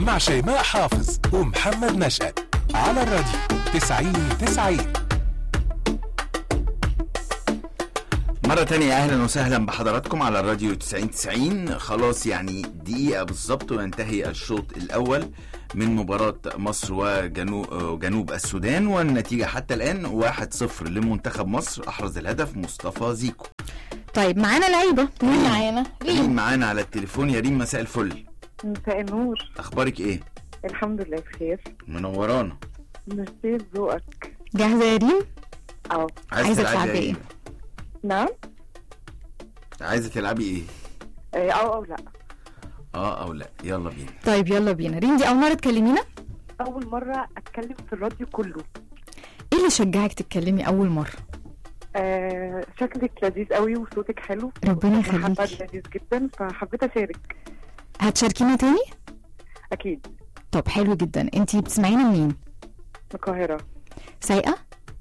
مع شيماء حافظ ومحمد نشأت على الراديو 90 90 مرة تانية أهلا وسهلا بحضراتكم على الراديو 90 90 خلاص يعني دقيقة بالظبط وينتهي الشوط الأول من مباراة مصر وجنوب جنوب السودان والنتيجة حتى الآن 1-0 لمنتخب مصر أحرز الهدف مصطفى زيكو طيب معانا لعيبه مين معانا ريم ريم معانا على التليفون يا ريم مساء الفل مساء النور أخبارك إيه؟ الحمد لله بخير منورانا ميرسي ذوقك جاهزه يا ريم اه عايزة تلعبي تلعبي إيه؟ نعم عايزة تلعبي إيه؟ اه او او لا اه او لا يلا بينا طيب يلا بينا ريم دي اول مره تكلمينا اول مره اتكلم في الراديو كله ايه اللي شجعك تتكلمي اول مره آه شكلك لذيذ قوي وصوتك حلو ربنا محمد يخليكي لذيذ جدا فحبيت اشارك هتشاركينا تاني اكيد طب حلو جدا انتي بتسمعينا منين من القاهره سايقه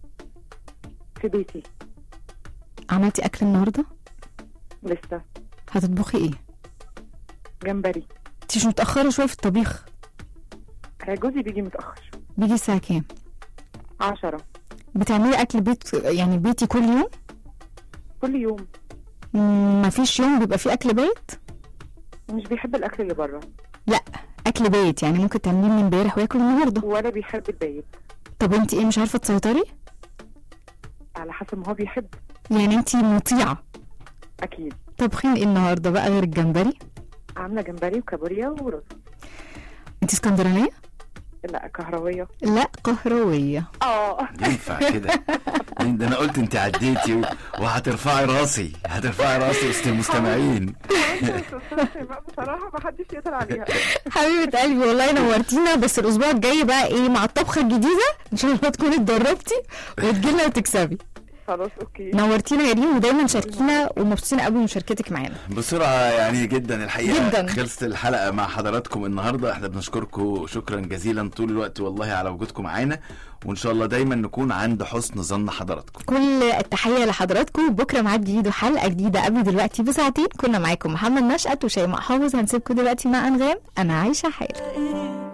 في بيتي عملتي اكل النهارده لسه هتطبخي ايه جمبري انتي مش متاخره شويه في الطبيخ آه جوزي بيجي متاخر بيجي الساعه كام عشرة بتعملي اكل بيت يعني بيتي كل يوم كل يوم مم، مفيش يوم بيبقى فيه اكل بيت مش بيحب الاكل اللي بره لا اكل بيت يعني ممكن تعمليه من امبارح وياكل النهارده ولا بيحب البيت طب انتي ايه مش عارفه تسيطري على حسب ما هو بيحب يعني انتي مطيعه اكيد طبخين ايه النهارده بقى غير الجمبري عامله جمبري وكابوريا ورز انت اسكندرانيه لا كهرويه لا قهرويه اه ينفع كده ده انا قلت انت عديتي و- وهترفعي راسي هترفعي راسي وسط المستمعين بصراحه ما حدش يقدر عليها حبيبه قلبي والله نورتينا بس الاسبوع الجاي بقى ايه مع الطبخه الجديده ان شاء الله تكوني اتدربتي وتجيلنا وتكسبي خلاص اوكي نورتينا يا ريم ودايما شاركينا ومبسوطين قوي بمشاركتك معانا بسرعة يعني جدا الحقيقة جداً. خلصت الحلقة مع حضراتكم النهاردة احنا بنشكركم شكرا جزيلا طول الوقت والله على وجودكم معانا وان شاء الله دايما نكون عند حسن ظن حضراتكم كل التحيه لحضراتكم بكره ميعاد جديد وحلقه جديده قبل دلوقتي بساعتين كنا معاكم محمد نشأت وشيماء حافظ هنسيبكم دلوقتي مع انغام انا عايشه حالي